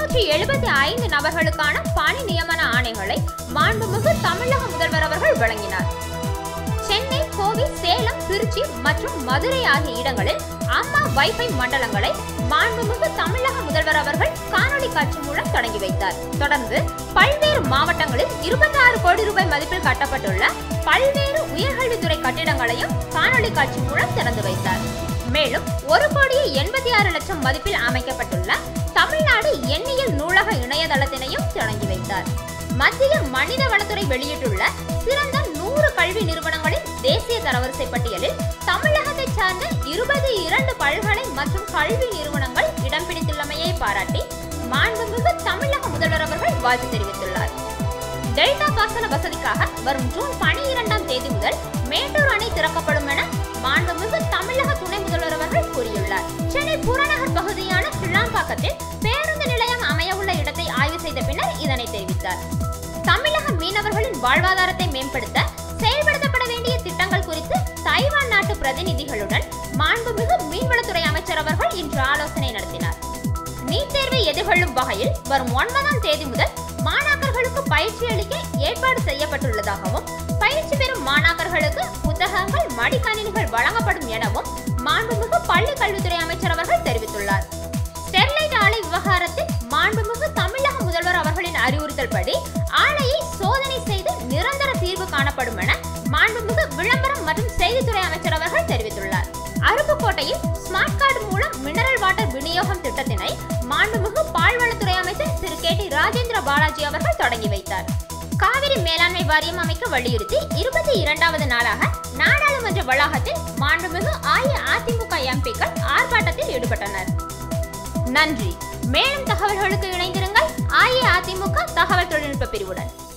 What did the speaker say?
இருநூற்றி எழுபத்தி ஐந்து நபர்களுக்கான பணி நியமன ஆணைகளை மாண்புமிகு தமிழக முதல்வர் அவர்கள் வழங்கினார் சென்னை கோவை சேலம் திருச்சி மற்றும் மதுரை ஆகிய இடங்களில் அம்மா வைஃபை மண்டலங்களை மாண்புமிகு தமிழக முதல்வர் அவர்கள் காணொலி காட்சி மூலம் தொடங்கி வைத்தார் தொடர்ந்து பல்வேறு மாவட்டங்களில் இருபத்தி ஆறு கோடி ரூபாய் மதிப்பில் கட்டப்பட்டுள்ள பல்வேறு உயர்கல்வித்துறை கட்டிடங்களையும் காணொலி காட்சி மூலம் திறந்து வைத்தார் மேலும் ஒரு கோடியே எண்பத்தி ஆறு லட்சம் மதிப்பில் அமைக்கப்பட்டுள்ள தமிழ்நாடு எண்ணியல் நூலக இணையதளத்தினையும் தொடங்கி வைத்தார் மத்திய மனித வளத்துறை வெளியிட்டுள்ள சிறந்த நூறு கல்வி நிறுவனங்களின் தேசிய தரவரிசை பட்டியலில் தமிழகத்தை சார்ந்த இருபது இரண்டு பல்கலை மற்றும் கல்வி நிறுவனங்கள் இடம் பிடித்துள்ளமையை பாராட்டி மாண்புமிகு தமிழக முதல்வர் அவர்கள் வாழ்த்து தெரிவித்துள்ளார் டெல்டா பாசன வசதிக்காக வரும் ஜூன் பனிரெண்டாம் தேதி முதல் மேட்டூர் அணை திறக்கப்படும் என மாண்புமிகு தமிழக துணை முதல்வர் அவர்கள் கூறியுள்ளார் சென்னை புறநகர் பகுதியான கிளாம்பாக்கத்தில் பேருந்து நிலையம் அமைய உள்ள இடத்தை ஆய்வு செய்த பின்னர் இதனை தெரிவித்தார் தமிழக மீனவர்களின் வாழ்வாதாரத்தை மேம்படுத்த செயல்படுத்தப்பட வேண்டிய திட்டங்கள் குறித்து தைவான் நாட்டு பிரதிநிதிகளுடன் மாண்புமிகு மீன்வளத்துறை அமைச்சர் அவர்கள் இன்று ஆலோசனை நடத்தினார் நீட் தேர்வை எதிர்கொள்ளும் வகையில் வரும் ஒன்பதாம் தேதி முதல் மாணாக்கர்களுக்கு பயிற்சி அளிக்க ஏற்பாடு செய்யப்பட்டுள்ளதாகவும் பயிற்சி பெறும் மாணாக்கர்களுக்கு புத்தகங்கள் மடிக்கணினிகள் வழங்கப்படும் எனவும் மாண்புமிகு பள்ளி கல்வித்துறை அமைச்சர் அவர்கள் தெரிவித்துள்ளார் ஸ்டெர்லைட் ஆலை விவகாரத்தில் மாண்புமிகு தமிழக முதல்வர் அவர்களின் அறிவுறுத்தல்படி ஆலையை சோதனை செய்து நிரந்தர தீர்வு காணப்படும் என மாண்புமிகு விளம்பரம் மற்றும் செய்தித்துறை அமைச்சர் அவர்கள் தெரிவித்துள்ளார் அருப்புக்கோட்டையில் ஸ்மார்ட் கார்டு மூலம் மினரல் வாட்டர் விநியோகம் திட்டத்தினை மாண்புமிகு பால்வளத்துறை அமைச்சர் திரு கே டி ராஜேந்திர பாலாஜி அவர்கள் தொடங்கி வைத்தார் காவிரி மேலாண்மை வாரியம் அமைக்க வலியுறுத்தி இருபத்தி இரண்டாவது நாளாக நாடாளுமன்ற வளாகத்தில் மாண்புமிகு அஇஅதிமுக எம்பிக்கள் ஆர்ப்பாட்டத்தில் ஈடுபட்டனர் நன்றி மேலும் தகவல்களுக்கு இணைந்திருங்கள் அஇஅதிமுக தகவல் தொழில்நுட்ப பிரிவுடன்